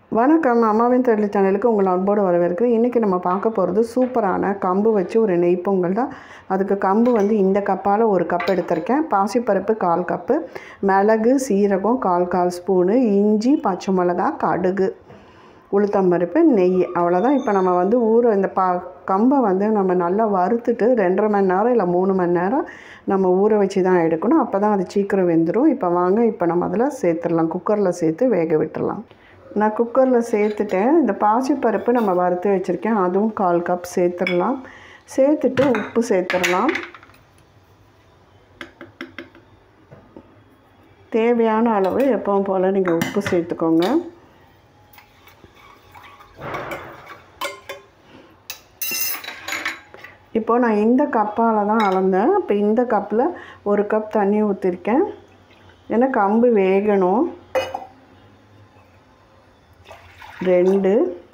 வணக்கம் அம்மாவின் தொழில் சேனலுக்கு உங்கள் அன்போடு வரவேற்கு இன்றைக்கி நம்ம பார்க்க போகிறது சூப்பரான கம்பு வச்சு ஒரு நெய் பொங்கல் தான் அதுக்கு கம்பு வந்து இந்த கப்பால் ஒரு கப் எடுத்திருக்கேன் பாசிப்பருப்பு கால் கப்பு மிளகு சீரகம் கால் கால் ஸ்பூனு இஞ்சி பச்சை மிளகா கடுகு உளுத்தம்பருப்பு நெய் அவ்வளோதான் இப்போ நம்ம வந்து ஊற இந்த பா கம்பை வந்து நம்ம நல்லா வறுத்துட்டு ரெண்டரை மணி நேரம் இல்லை மூணு மணி நேரம் நம்ம ஊற வச்சு தான் எடுக்கணும் அப்போ தான் அது சீக்கிரம் வெந்துடும் இப்போ வாங்க இப்போ நம்ம அதில் சேர்த்துடலாம் குக்கரில் சேர்த்து வேக விட்டுறலாம் நான் குக்கரில் சேர்த்துட்டேன் இந்த பாசிப்பருப்பு நம்ம வறுத்து வச்சுருக்கேன் அதுவும் கால் கப் சேர்த்துடலாம் சேர்த்துட்டு உப்பு சேர்த்துடலாம் தேவையான அளவு எப்பவும் போல் நீங்கள் உப்பு சேர்த்துக்கோங்க இப்போது நான் இந்த கப்பால் தான் அளந்தேன் இப்போ இந்த கப்பில் ஒரு கப் தண்ணி ஊற்றிருக்கேன் ஏன்னா கம்பு வேகணும் ரெண்டு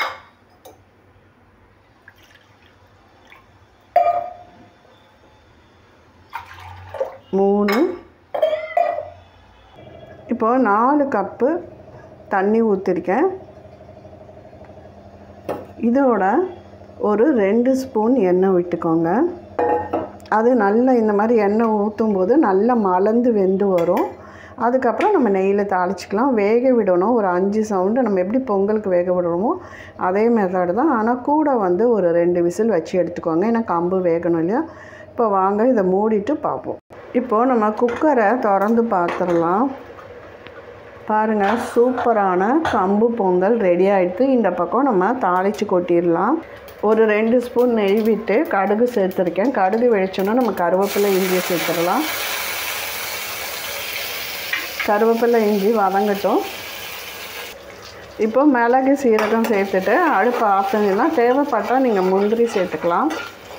மூணு இப்போது நாலு கப்பு தண்ணி ஊற்றிருக்கேன் இதோட ஒரு ரெண்டு ஸ்பூன் எண்ணெய் விட்டுக்கோங்க அது நல்லா இந்த மாதிரி எண்ணெய் ஊற்றும் போது நல்லா மலர்ந்து வெந்து வரும் அதுக்கப்புறம் நம்ம நெய்யில் தாளிச்சிக்கலாம் வேக விடணும் ஒரு அஞ்சு சவுண்டு நம்ம எப்படி பொங்கலுக்கு வேக விடுறோமோ அதே மெத்தடு தான் ஆனால் கூட வந்து ஒரு ரெண்டு விசில் வச்சு எடுத்துக்கோங்க ஏன்னா கம்பு வேகணும் இல்லையா இப்போ வாங்க இதை மூடிட்டு பார்ப்போம் இப்போது நம்ம குக்கரை திறந்து பார்த்துடலாம் பாருங்கள் சூப்பரான கம்பு பொங்கல் ரெடி ஆகிடுது இந்த பக்கம் நம்ம தாளித்து கொட்டிடலாம் ஒரு ரெண்டு ஸ்பூன் நெய் விட்டு கடுகு சேர்த்துருக்கேன் கடுகு வெடிச்சோன்னா நம்ம கருவேப்பிலை இஞ்சியை சேர்த்துடலாம் கருவேப்பிலை இஞ்சி வதங்கட்டும் இப்போ மிளகு சீரகம் சேர்த்துட்டு அடுப்பு ஆஃப் பண்ணிடலாம் தேவைப்பட்டால் நீங்கள் முந்திரி சேர்த்துக்கலாம்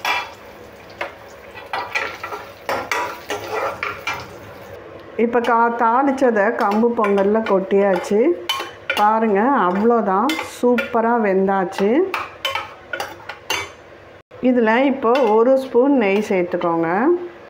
இப்போ கா தாளித்ததை கம்பு பொங்கலில் கொட்டியாச்சு பாருங்கள் அவ்வளோதான் சூப்பராக வெந்தாச்சு இதில் இப்போ ஒரு ஸ்பூன் நெய் சேர்த்துக்கோங்க